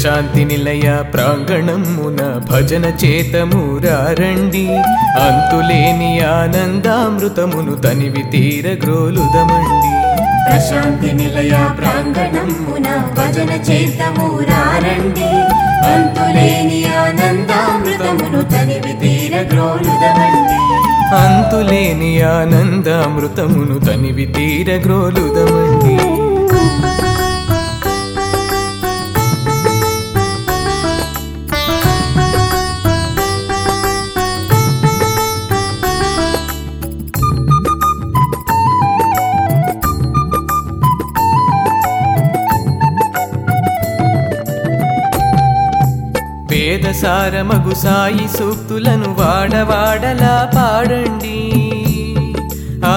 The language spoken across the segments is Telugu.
ప్రశాంతి నిలయ ప్రాంగణమున భజన చేతమురారండి అంతులేని ఆనందామృతమును తనివి తీర గ్రోలుదమండి ప్రశాంతి నిలయ ప్రాంగణమున భజన చేతము రారండి అంతులేని ఆనందామృతమును తనివి తీర గ్రోలుదమండి అంతులేని ఆనందామృతమును తనివి తీర గ్రోలుదమండి వేదసారమగు సాయి సూక్తులను వాడవాడలా పాడండి ఆ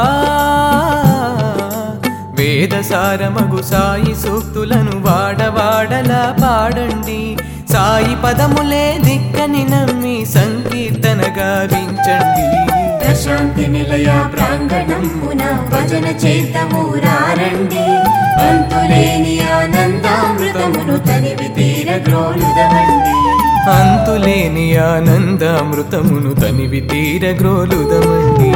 వేదసారమగు సాయి సూక్తులను వాడవాడలా పాడండి సాయి పదములే దిక్కని నమ్మి సంకీర్తన గావించండి ప్రశాంతి నిలయ ప్రాంగణమున భజన చేతము రారండి అంతులేని ఆనందామృతమును తనివి తీర గ్రోలుదమండి అంతులేని ఆనందామృతమును తనివి తీర గ్రోలుదమండి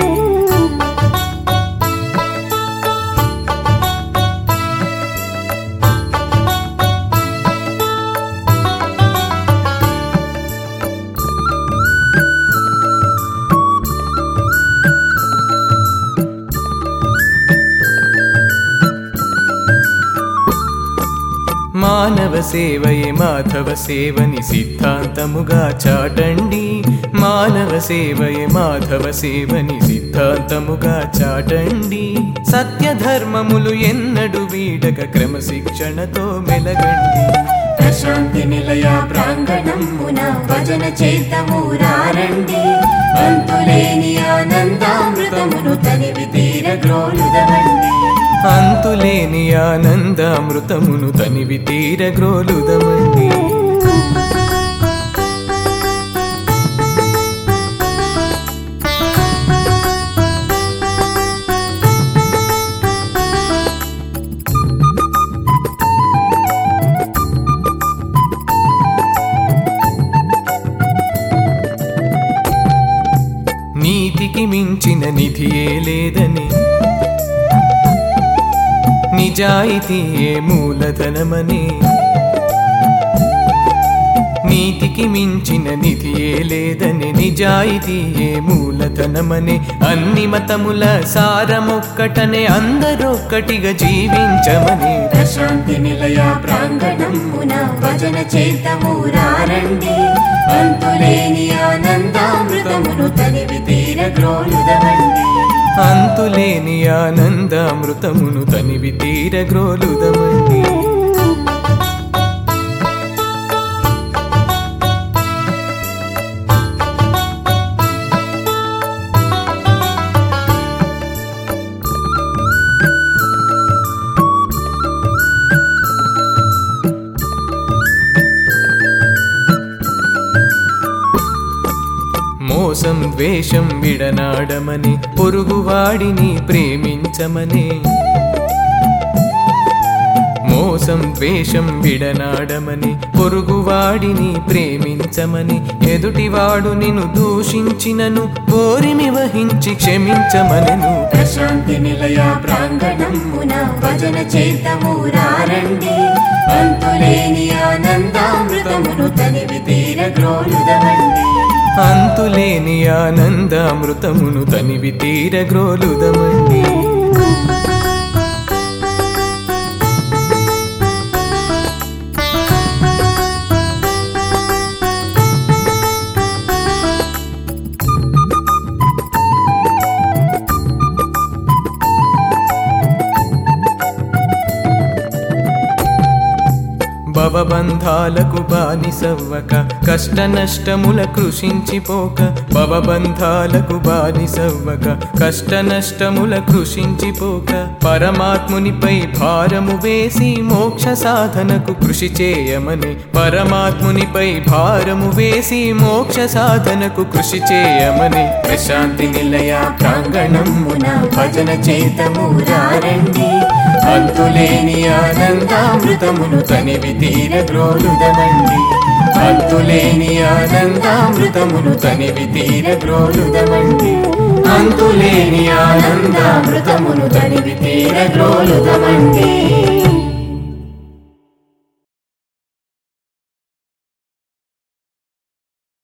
మానవ సేవయే మాధవ సేవని సిద్ధాంతముగా చాటండి మానవ సేవయే మాధవ సేవని సిద్ధాంతముగా చాటండి సత్య ధర్మములు ఎన్నడు వీడక క్రమశిక్షణతో మెలగండి ప్రశాంతి నిలయ ప్రాంగణమున భజన చేతము రారండి అంతులేని ఆనందామృతమును తనివి తీర గ్రోలుదమండి అంతులేని ఆనందామృతమును తనివి తీర గ్రోలుదమండి నీతికి మించిన నిధియే లేదని నిజాయితీయే మూలధనమని నీతికి మించిన నిధియే లేదని నిజాయితీయే మూలధనమని అన్ని మతముల సారమొక్కటనే అందరొక్కటిగా జీవించమని ప్రశాంతి నిలయ ప్రాంగణమున భజన చేతము రారండి అంతులేని ఆనందామృతమును తనివి తీర గ్రోలుదమండి అంతులేని ఆనందామృతమును తనివి తీర గ్రోలుదమండి మోసం ద్వేషం విడనాడమని పొరుగువాడిని ప్రేమించమని మోసం ద్వేషం విడనాడమని పొరుగువాడిని ప్రేమించమని ఎదుటివాడు నిన్ను దూషించినను కోరిమి వహించి క్షమించమనను ప్రశాంతి నిలయ ప్రాంగణమున భజన చేతము రారండి అంతులేని ఆనందామృతమును తనివి తీర గ్రోలుదమండి అంతులేని ఆనందామృతమును తనివి తీర గ్రోలుదమండి భవబంధాలకు బానిసవ్వక కష్ట నష్టముల కృషించిపోక భవబంధాలకు బానిసవ్వక కష్ట నష్టముల కృషించిపోక పరమాత్మునిపై భారము వేసి మోక్ష సాధనకు కృషి చేయమని పరమాత్మునిపై భారము వేసి మోక్ష సాధనకు కృషి చేయమని ప్రశాంతి నిలయ ప్రాంగణమున భజన చేతము రారండి అంతులేని ఆనందామృతమును తనివి తీర గ్రోలుదమండి అంతులేని ఆనందామృతమును తనివి తీర గ్రోలుదమండి అంతులేని ఆనందామృతమును తనివి తీర గ్రోలుదమండి